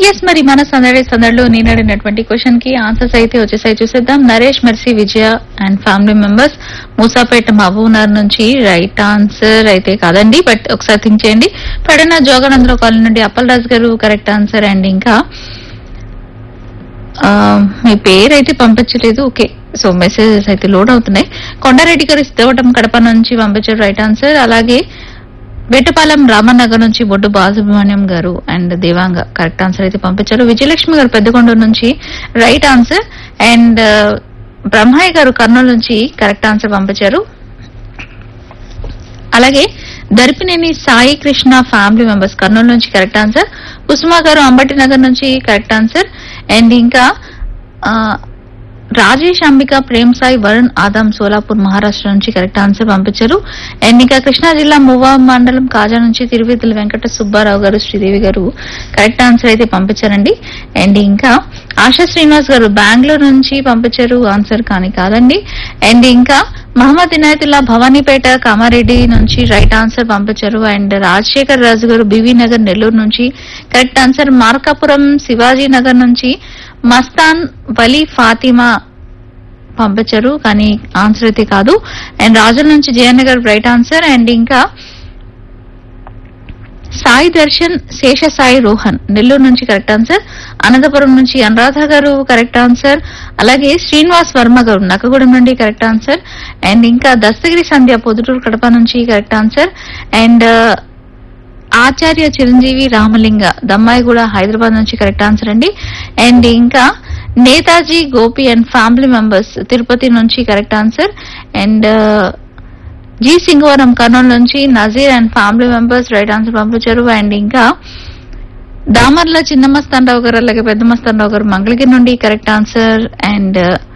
yes మరి మన సందడి సందడిలో నేను అడిగినటువంటి క్వశ్చన్ కి ఆన్సర్స్ అయితే వచ్చేసాయి చూసేద్దాం Naresh Mercy Vijaya and family members Moosapet Mahabubnagar నుంచి రైట్ ఆన్సర్ అయితే కాదండి బట్ ఒకసారి థింక్ చేయండి పడన జోగానందరావు కాలనీ నుండి అప్పలరాజు గారు కరెక్ట్ ఆన్సర్ అండ్ ఇంకా ఆ, మీ పేరు అయితే పంపించలేదు ఓకే సో మెసేజెస్ అయితే లోడ్ అవుతున్నాయి కొండారెడ్డి గారు సిద్ధవటం కడప నుంచి పంపించారు రైట్ ఆన్సర్ అలాగే వేటపాలెం రామనగర్ నుంచి బొడ్డు బాలసుబ్రహ్మణ్యం గారు అండ్ దేవాంగ కరెక్ట్ ఆన్సర్ అయితే పంపించారు విజయలక్ష్మి గారు పెద్దకొండ నుంచి రైట్ ఆన్సర్ అండ్ బ్రహ్మయ్య గారు కర్నూలు నుంచి కరెక్ట్ ఆన్సర్ పంపించారు అలాగే దర్పినేని సాయి కృష్ణ ఫ్యామిలీ మెంబర్స్ కర్నూలు నుంచి కరెక్ట్ ఆన్సర్ కుసుమా గారు అంబటి నగర్ నుంచి కరెక్ట్ ఆన్సర్ అండ్ ఇంకా ఆ, రాజేష్ అంబిక ప్రేమ్ సాయి వరుణ్ ఆదాం సోలాపూర్ మహారాష్ట్ర నుంచి కరెక్ట్ ఆన్సర్ పంపించారు అండ్ ఇంకా కృష్ణా జిల్లా మువ్వా మండలం కాజా నుంచి తిరువితుల వెంకట సుబ్బారావు గారు శ్రీదేవి గారు కరెక్ట్ ఆన్సర్ అయితే పంపించారండి అండ్ ఇంకా ఆశా శ్రీనివాస్ గారు బెంగళూరు నుంచి పంపించారు ఆన్సర్ కానీ కాదండి అండ్ ఇంకా మహమ్మద్ ఇనాయతుల్లా భవానీపేట కామారెడ్డి నుంచి రైట్ ఆన్సర్ పంపించారు అండ్ రాజశేఖర్ రాజు గారు బివి నగర్ నెల్లూరు నుంచి కరెక్ట్ ఆన్సర్ మార్కాపురం శివాజీ నగర్ నుంచి మస్తాన్ వలీ ఫాతిమా పంపించారు కానీ ఆన్సర్ అయితే కాదు అండ్ రాజుల నుంచి జయన్ గారు రైట్ ఆన్సర్ అండ్ ఇంకా సాయి దర్శన్ శేష సాయి రోహన్ నెల్లూరు నుంచి కరెక్ట్ ఆన్సర్ అనంతపురం నుంచి అనురాధ గారు కరెక్ట్ ఆన్సర్ అలాగే శ్రీనివాస్ వర్మ గారు నక్కగూడెం నుండి కరెక్ట్ ఆన్సర్ అండ్ ఇంకా దస్తగిరి సంధ్య పొదుటూరు కడప నుంచి correct answer and Acharya Chiranjeevi Ramalinga దమ్మాయి కూడా హైదరాబాద్ నుంచి కరెక్ట్ ఆన్సర్ అండి అండ్ ఇంకా Netaji Gopi and family members Tirupati నుంచి correct answer and G Singavaram Kurnool నుంచి Nazir and family members right answer పంపించారు అండ్ ఇంకా దామర్ల చిన్న మస్తాన్ రావు గారు అలాగే పెద్ద మస్తాన్ రావు గారు మంగళగిరి నుండి కరెక్ట్ ఆన్సర్ అండ్